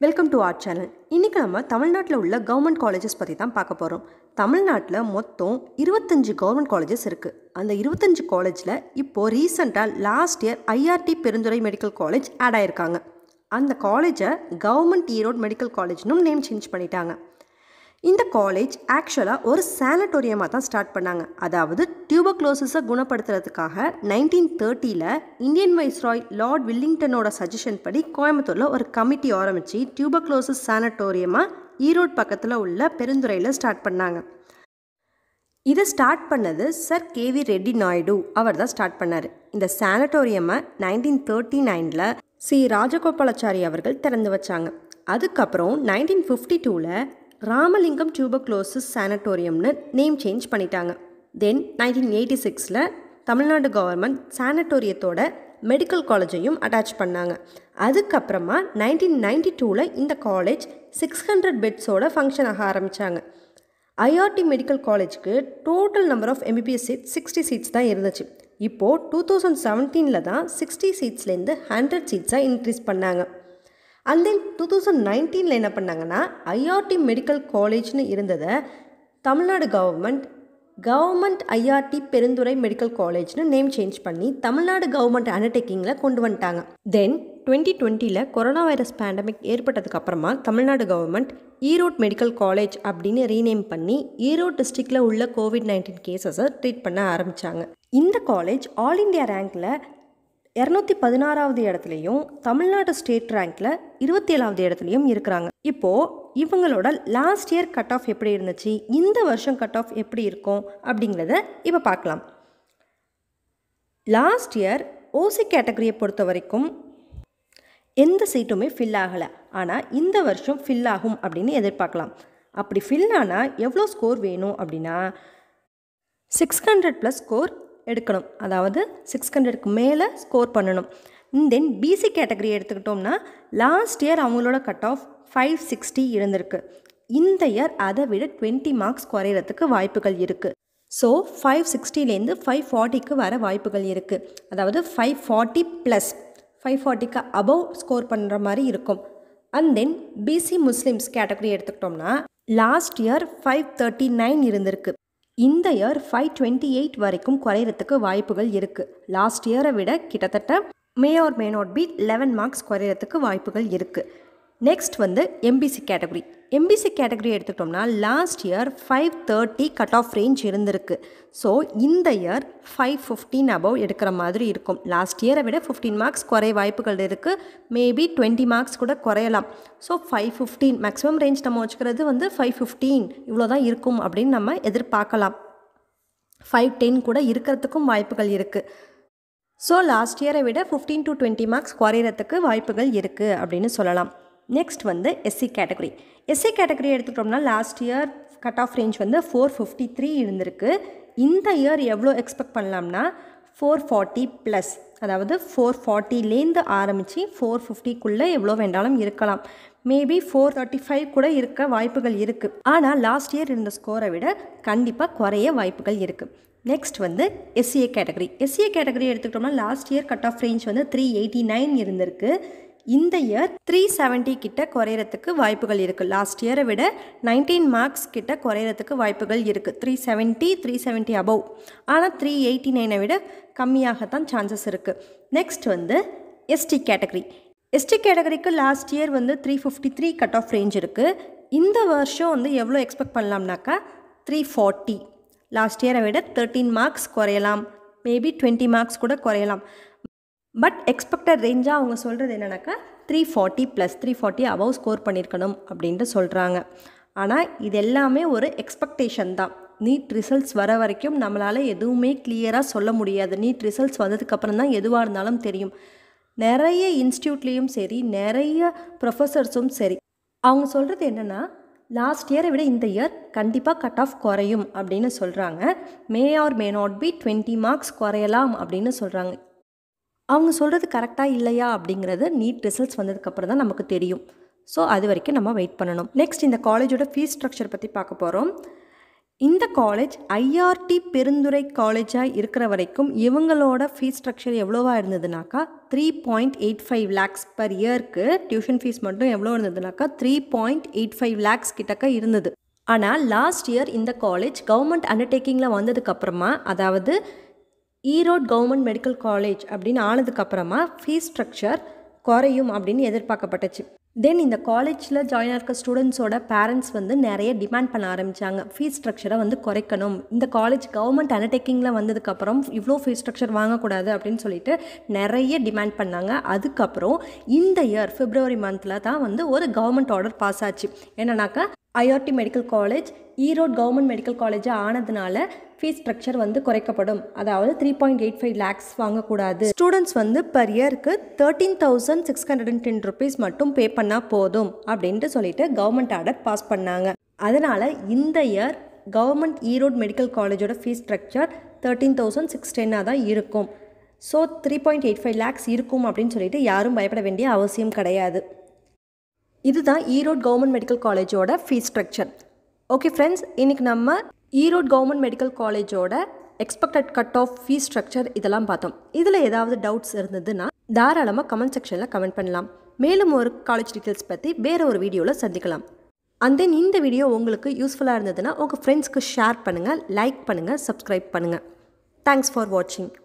welcome to art channel இன்றைக்கி நம்ம தமிழ்நாட்டில் உள்ள கவர்மெண்ட் காலேஜஸ் பற்றி தான் பார்க்க போகிறோம் தமிழ்நாட்டில் மொத்தம் இருபத்தஞ்சு கவர்மெண்ட் காலேஜஸ் இருக்குது அந்த இருபத்தஞ்சு காலேஜில் இப்போது ரீசெண்டாக last year IRT Perundurai medical college add ஆயிருக்காங்க அந்த காலேஜை கவர்மெண்ட் ஈரோடு மெடிக்கல் காலேஜ்னும் நேம் சேஞ்ச் பண்ணிட்டாங்க இந்த காலேஜ் ஆக்சுவலாக ஒரு சானட்டோரியமாக தான் ஸ்டார்ட் பண்ணாங்க அதாவது டியூபக்ளோசிஸை குணப்படுத்துறதுக்காக நைன்டீன் தேர்ட்டியில் இந்தியன் வைஸ்ராய் லார்ட் வில்லிங்டனோட சஜஷன் படி கோயம்புத்தூரில் ஒரு கமிட்டி ஆரம்பித்து டியூபக்ளோசிஸ் சானட்டோரியமாக ஈரோடு பக்கத்தில் உள்ள பெருந்துறையில் ஸ்டார்ட் பண்ணாங்க இதை ஸ்டார்ட் பண்ணது சர் கேவி ரெட்டி நாயுடு அவர் தான் ஸ்டார்ட் பண்ணார் இந்த சானட்டோரியமை நைன்டீன் தேர்ட்டி நைனில் சி ராஜகோபாலாச்சாரி அவர்கள் திறந்து வச்சாங்க அதுக்கப்புறம் நைன்டீன் ஃபிஃப்டி டூவில் ராமலிங்கம் டியூபக்ளோசிஸ் சானட்டோரியம்னு நேம் சேஞ்ச் பண்ணிட்டாங்க தென் நைன்டீன் எயிட்டி சிக்ஸில் தமிழ்நாடு கவர்மெண்ட் சானட்டோரியத்தோட மெடிக்கல் காலேஜையும் அட்டாச் பண்ணாங்க அதுக்கப்புறமா நைன்டீன் நைன்டி டூவில் இந்த காலேஜ் சிக்ஸ் ஹண்ட்ரட் பெட்ஸோட ஃபங்க்ஷன் ஆக ஆரம்பித்தாங்க ஐஆர்டி மெடிக்கல் காலேஜ்க்கு total number of MBBS seat sixty seats தான் இருந்துச்சு இப்போது டூ தௌசண்ட் செவன்டீனில் தான் சிக்ஸ்டி சீட்ஸ்லேருந்து ஹண்ட்ரட் சீட்ஸாக இன்க்ரீஸ் பண்ணாங்க அண்ட் தென் டூ தௌசண்ட் நைன்டீனில் என்ன பண்ணாங்கன்னா ஐஆர்டி மெடிக்கல் காலேஜ்னு இருந்ததை Tamil Nadu government government IRT Perundurai medical காலேஜ்னு நேம் சேஞ்ச் பண்ணி தமிழ்நாடு கவர்மெண்ட் அண்டர்டேக்கிங்கில் கொண்டு வந்துட்டாங்க தென் டுவெண்ட்டி டுவெண்ட்டியில் கொரோனா வைரஸ் பேண்டமிக் ஏற்பட்டதுக்கு அப்புறமா Tamil Nadu government Erode medical college அப்படின்னு ரீநேம் பண்ணி ஈரோட் டிஸ்ட்ரிக்டில் உள்ள கோவிட் நைன்டீன் கேசஸை ட்ரீட் பண்ண ஆரம்பித்தாங்க இந்த காலேஜ் ஆல் இண்டியா ரேங்க்கில் இரநூத்தி பதினாறாவது இடத்துலையும் தமிழ்நாடு ஸ்டேட் ரேங்க்கில் இருபத்தி ஏழாவது இடத்துலையும் இருக்கிறாங்க இப்போது இவங்களோட லாஸ்ட் இயர் கட் ஆஃப் எப்படி இருந்துச்சு இந்த வருஷம் கட் ஆஃப் எப்படி இருக்கும் அப்படிங்கிறத இப்போ பார்க்கலாம் லாஸ்ட் இயர் ஓசி கேட்டகரியை பொறுத்த வரைக்கும் எந்த சீட்டுமே ஃபில் ஆகலை ஆனால் இந்த வருஷம் ஃபில் ஆகும் அப்படின்னு எதிர்பார்க்கலாம் அப்படி ஃபில் ஆனால் எவ்வளோ ஸ்கோர் வேணும் அப்படின்னா சிக்ஸ் ஹண்ட்ரட் ப்ளஸ் ஸ்கோர் எடுக்கணும் அதாவது சிக்ஸ் ஹண்ட்ரடுக்கு மேலே ஸ்கோர் பண்ணணும் தென் பிசி கேட்டகரி எடுத்துக்கிட்டோம்னா லாஸ்ட் இயர் அவங்களோட கட் ஆஃப் ஃபைவ் சிக்ஸ்டி இருந்திருக்கு இந்த இயர் அதை விட டுவெண்ட்டி மார்க்ஸ் குறையிறதுக்கு வாய்ப்புகள் இருக்குது ஸோ ஃபைவ் சிக்ஸ்டிலேருந்து ஃபைவ் ஃபார்ட்டிக்கு வர வாய்ப்புகள் இருக்குது அதாவது ஃபைவ் ஃபார்ட்டி ப்ளஸ் ஃபைவ் ஃபார்ட்டிக்கு அபவ் ஸ்கோர் பண்ணுற மாதிரி இருக்கும் and then BC Muslims category எடுத்துக்கிட்டோம்னா last year five thirty nine இருந்திருக்கு இந்த இயர் ஃபைவ் டுவெண்ட்டி எயிட் வரைக்கும் குறையிறதுக்கு வாய்ப்புகள் இருக்குது லாஸ்ட் இயரை விட கிட்டத்தட்ட may or may not be eleven marks குறையிறதுக்கு வாய்ப்புகள் இருக்குது நெக்ஸ்ட் வந்து எம்பிசி கேட்டகரி எம்பிசி கேட்டகரி எடுத்துக்கிட்டோம்னா last year five thirty cut off range இருந்திருக்கு ஸோ இந்த இயர் ஃபைவ் ஃபிஃப்டீன் அபவ் எடுக்கிற மாதிரி இருக்கும் லாஸ்ட் இயரை விட ஃபிஃப்டீன் மார்க்ஸ் குறைய வாய்ப்புகள் இருக்குது மேபி டுவெண்ட்டி மார்க்ஸ் கூட குறையலாம் so five fifteen maximum range நம்ம வச்சுக்கிறது வந்து ஃபைவ் ஃபிஃப்டீன் இவ்வளோ தான் இருக்கும் அப்படின்னு நம்ம எதிர்பார்க்கலாம் ஃபைவ் டென் கூட இருக்கிறதுக்கும் வாய்ப்புகள் இருக்குது ஸோ லாஸ்ட் இயரை விட ஃபிஃப்டீன் டு டுவெண்ட்டி மார்க்ஸ் குறையிறதுக்கு வாய்ப்புகள் இருக்குது அப்படின்னு சொல்லலாம் நெக்ஸ்ட் வந்து எஸ்சி கேட்டகரி எஸ்சி கேட்டகரி எடுத்துக்கிட்டோம்னா last year cut off range வந்து ஃபோர் ஃபிஃப்டி த்ரீ இருந்திருக்கு இந்த இயர் எவ்வளோ எக்ஸ்பெக்ட் பண்ணலாம்னா ஃபோர் ஃபார்ட்டி ப்ளஸ் அதாவது ஃபோர் ஃபார்ட்டிலேருந்து ஆரம்பித்து ஃபோர் ஃபிஃப்டிக்குள்ளே எவ்வளோ வேண்டாலும் இருக்கலாம் மேபி ஃபோர் தேர்ட்டி ஃபைவ் கூட இருக்க வாய்ப்புகள் இருக்குது ஆனால் லாஸ்ட் இயர் இருந்த ஸ்கோரை விட கண்டிப்பாக குறைய வாய்ப்புகள் இருக்குது நெக்ஸ்ட் வந்து எஸ்சிஏ கேட்டகரி எஸ்சிஏ கேட்டகரி எடுத்துக்கிட்டோம்னா last year cut off range வந்து த்ரீ எயிட்டி நைன் இருந்திருக்கு இந்த இயர் த்ரீ செவன்ட்டி கிட்ட குறையிறதுக்கு வாய்ப்புகள் இருக்குது லாஸ்ட் இயரை விட நைன்டீன் மார்க்ஸ் கிட்ட குறையிறதுக்கு வாய்ப்புகள் இருக்குது three seventy three seventy above ஆனால் த்ரீ எயிட்டி நைனை விட கம்மியாகத்தான் சான்சஸ் இருக்குது நெக்ஸ்ட் வந்து எஸ்டி கேட்டகரி எஸ்டி கேட்டகரிக்கு லாஸ்ட் இயர் வந்து three fifty three cut off range இருக்குது இந்த வருஷம் வந்து எவ்வளோ எக்ஸ்பெக்ட் பண்ணலாம்னாக்கா த்ரீ ஃபார்ட்டி லாஸ்ட் இயரை விட தேர்ட்டீன் மார்க்ஸ் குறையலாம் மேபி டுவெண்ட்டி மார்க்ஸ் கூட குறையலாம் பட் எக்ஸ்பெக்டட் ரேஞ்சாக அவங்க சொல்கிறது என்னென்னாக்கா three forty plus three forty above score பண்ணியிருக்கணும் அப்படின்ட்டு சொல்கிறாங்க ஆனால் இது எல்லாமே ஒரு எக்ஸ்பெக்டேஷன் தான் நீட் ரிசல்ட்ஸ் வர வரைக்கும் நம்மளால் எதுவுமே கிளியராக சொல்ல முடியாது நீட் ரிசல்ட்ஸ் வந்ததுக்கப்புறம் தான் எதுவாக இருந்தாலும் தெரியும் நிறைய இன்ஸ்டியூட்லேயும் சரி நிறைய ப்ரொஃபஸர்ஸும் சரி அவங்க சொல்கிறது என்னென்னா லாஸ்ட் இயரை விட இந்த இயர் கண்டிப்பாக கட் ஆஃப் குறையும் அப்படின்னு சொல்கிறாங்க may or may not be twenty marks குறையலாம் அப்படின்னு சொல்கிறாங்க அவங்க சொல்கிறது கரெக்டாக இல்லையா அப்படிங்கிறது நீட் ரிசல்ட்ஸ் வந்ததுக்கப்புறம் தான் நமக்கு தெரியும் ஸோ அது வரைக்கும் நம்ம வெயிட் பண்ணணும் நெக்ஸ்ட் இந்த காலேஜோட ஃபீஸ் ஸ்ட்ரக்சர் பற்றி பார்க்க போகிறோம் இந்த காலேஜ் ஐஆர்டி பெருந்துறை காலேஜாக இருக்கிற வரைக்கும் இவங்களோட ஃபீஸ் ஸ்ட்ரக்சர் எவ்வளோவா இருந்ததுனாக்கா three point eight five lakhs per இயர்க்கு டியூஷன் ஃபீஸ் மட்டும் எவ்வளோ இருந்ததுனாக்கா three point eight five lakhs கிட்டக்க இருந்தது ஆனால் லாஸ்ட் இயர் இந்த காலேஜ் கவர்மெண்ட் அண்டர்டேக்கிங்கில் வந்ததுக்கப்புறமா அதாவது ஈரோட் கவர்மெண்ட் மெடிக்கல் காலேஜ் அப்படின்னு ஆனதுக்கப்புறமா ஃபீஸ் ஸ்ட்ரக்சர் குறையும் அப்படின்னு எதிர்பார்க்கப்பட்டுச்சு தென் இந்த காலேஜில் ஜாயின் இருக்க ஸ்டூடெண்ட்ஸோட பேரண்ட்ஸ் வந்து நிறைய டிமாண்ட் பண்ண ஆரம்பித்தாங்க ஃபீஸ் ஸ்ட்ரக்சரை வந்து குறைக்கணும் இந்த காலேஜ் கவர்மெண்ட் அண்டர்டேக்கிங்கில் வந்ததுக்கப்புறம் இவ்வளோ ஃபீஸ் ஸ்ட்ரக்சர் வாங்கக்கூடாது அப்படின்னு சொல்லிட்டு நிறைய டிமாண்ட் பண்ணாங்க அதுக்கப்புறம் இந்த இயர் பிப்ரவரி மந்தில் தான் வந்து ஒரு கவர்மெண்ட் ஆர்டர் பாஸ் ஆச்சு என்னன்னாக்கா IRT medical college Erode government medical காலேஜாக ஆனதுனால ஃபீஸ் ஸ்ட்ரக்சர் வந்து குறைக்கப்படும் அதாவது three point eight five lakhs வாங்கக்கூடாது ஸ்டூடெண்ட்ஸ் வந்து பர் இயருக்கு thirteen thousand six hundred and ten rupees மட்டும் பே பண்ணால் போதும் அப்படின்ட்டு சொல்லிட்டு கவர்மெண்ட் ஆர்டர் பாஸ் பண்ணாங்க அதனால் இந்த இயர் கவர்மெண்ட் ஈரோட் மெடிக்கல் காலேஜோட fees structure thirteen thousand six டென்னாக தான் இருக்கும் so three point eight five lakhs இருக்கும் அப்படின்னு சொல்லிட்டு யாரும் பயப்பட வேண்டிய அவசியம் கிடையாது இதுதான் ஈரோட் கவர்மெண்ட் மெடிக்கல் காலேஜோட ஃபீஸ் ஸ்ட்ரக்சர் ஓகே ஃப்ரெண்ட்ஸ் இன்றைக்கி நம்ம ஈரோட் கவர்மெண்ட் மெடிக்கல் காலேஜோட expected cut off fees structure இதெல்லாம் பார்த்தோம் இதில் ஏதாவது டவுட்ஸ் இருந்ததுன்னா தாராளமாக கமெண்ட் செக்ஷனில் கமெண்ட் பண்ணலாம் மேலும் ஒரு காலேஜ் டீட்டெயில்ஸ் பற்றி வேறு ஒரு வீடியோவில் சந்திக்கலாம் அண்ட் தென் இந்த வீடியோ உங்களுக்கு யூஸ்ஃபுல்லாக இருந்ததுன்னா உங்கள் ஃப்ரெண்ட்ஸ்க்கு ஷேர் பண்ணுங்கள் லைக் பண்ணுங்கள் சப்ஸ்கிரைப் பண்ணுங்கள் தேங்க்ஸ் ஃபார் வாட்சிங்